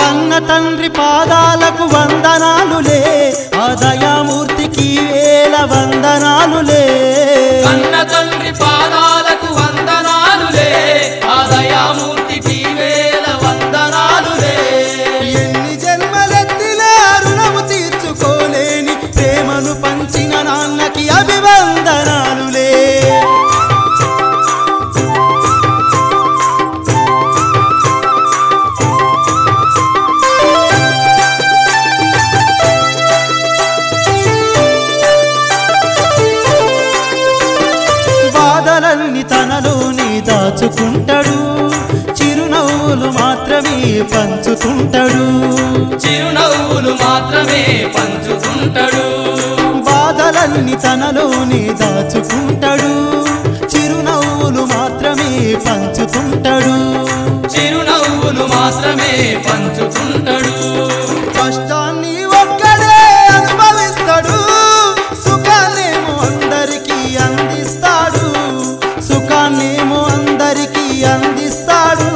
కన్న తండ్రి పాదాలకు వందనాలులే ఆ దయామూర్తికి వేల వందనాలులే కన్న తండ్రి పాదాలకు వందనాలులే ఆ దయామూర్తికి వేల వందనాలులే ఎన్ని జన్మలెత్తినా రుణము తీర్చుకోలేని ప్రేమను పంచిన నాన్నకి అభివందనాలులే బాధలన్నీ తనలోనే దాచుకుంటాడు చిరునవ్వులు మాత్రమే పంచుతుంటాడు చిరునవ్వులు మాత్రమే పంచుతుంటాడు బాధలన్నీ తనలోనే దాచుకుంటాడు చిరునవ్వులు మాత్రమే పంచుతుంటాడు చిరునవ్వులు మాత్రమే పంచుతుంటాడు కష్టాన్ని ఒక్కడే అనుభవిస్తాడు సుఖాన్నేమో అందరికీ అందిస్తాడు సుఖాన్నేమో అందరికీ అందిస్తాడు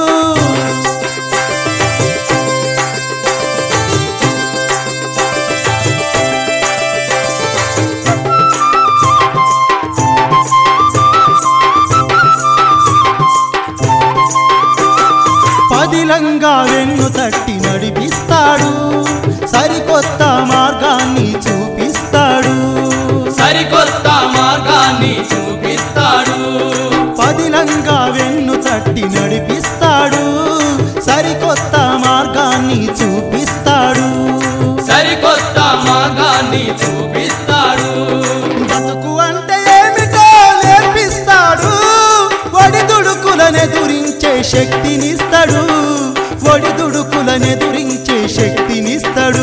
పదిలంగా వెన్ను తట్టి నడిపిస్తాడు సరికొత్త మార్గాన్ని చూపిస్తాడు సరికొత్త మార్గాన్ని చూపిస్తాడు పదిలంగా వెన్ను తట్టి నడిపిస్తాడు సరికొత్త మార్గాన్ని చూపిస్తాడు సరికొత్త మార్గాన్ని చూపిస్తాడు బతుకు అంటే ఏమిటో నేర్పిస్తాడు ఒడిదుడుకులనెదురించే శక్తినిస్తాడు ఒడిదుడుకులనెదురించే శక్తినిస్తాడు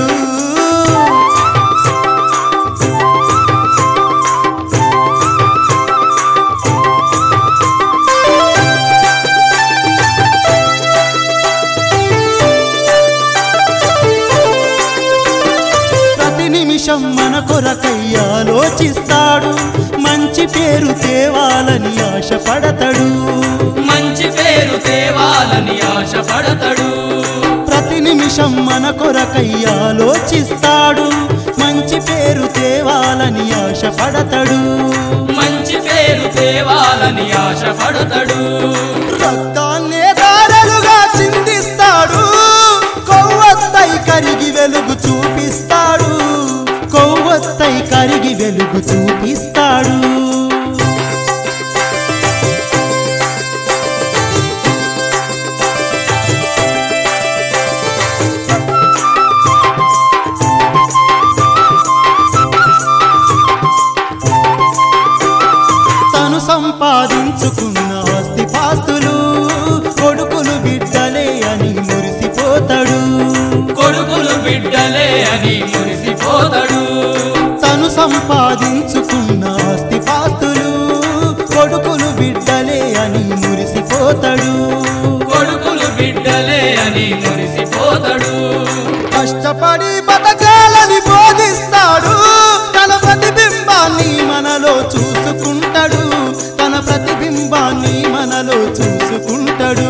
ప్రతి నిమిషం మన కొరకై ఆలోచిస్తాడు మంచి పేరు తేవాలని ఆశపడతాడు మంచి పేరు తేవాలని ఆశపడతాడు ప్రతి నిమిషం మన కొరకై ఆలోచిస్తాడు మంచి పేరు తేవాలని ఆశపడతాడు మంచి పేరు తేవాలని ఆశపడతాడు రక్తాన్నే దారలుగా చిందిస్తాడు కొవ్వొత్తై కరిగి వెలుగు చూపిస్తాడు కొవ్వొత్తై కరిగి వెలుగు చూపిస్తాడు తను సంపాదించుకున్న ఆస్తిపాస్తులు కొడుకులు బిడ్డలే అని మురిసిపోతాడు కొడుకులు బిడ్డలే అని మురిసిపోతాడు తను సంపాదించుకున్న ఆస్తిపాస్తులు కొడుకులు బిడ్డలే అని మురిసిపోతాడు కొడుకులు బిడ్డలే అని మురిసిపోతాడు కష్టపడి బతకాలని బోధిస్తాడు తన ప్రతిబింబాన్ని మనలో చూసుకుంటాడు తన ప్రతిబింబాన్ని మనలో చూసుకుంటాడు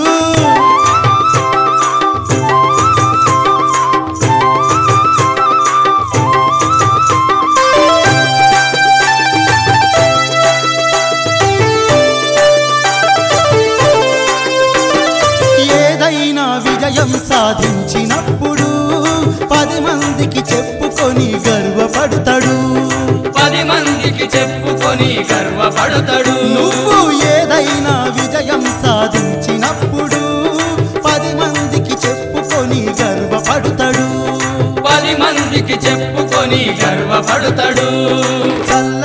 ఏదైనా విజయం సాధించినప్పుడు పది మందికి చెప్పుకొని గర్వపడతాడు పది మందికి చెప్పుకొని గర్వపడతాడు నువ్వు ఏదైనా విజయం సాధించినప్పుడు పది మందికి చెప్పుకొని గర్వపడతాడు పది మందికి చెప్పుకొని గర్వపడతాడు చల్ల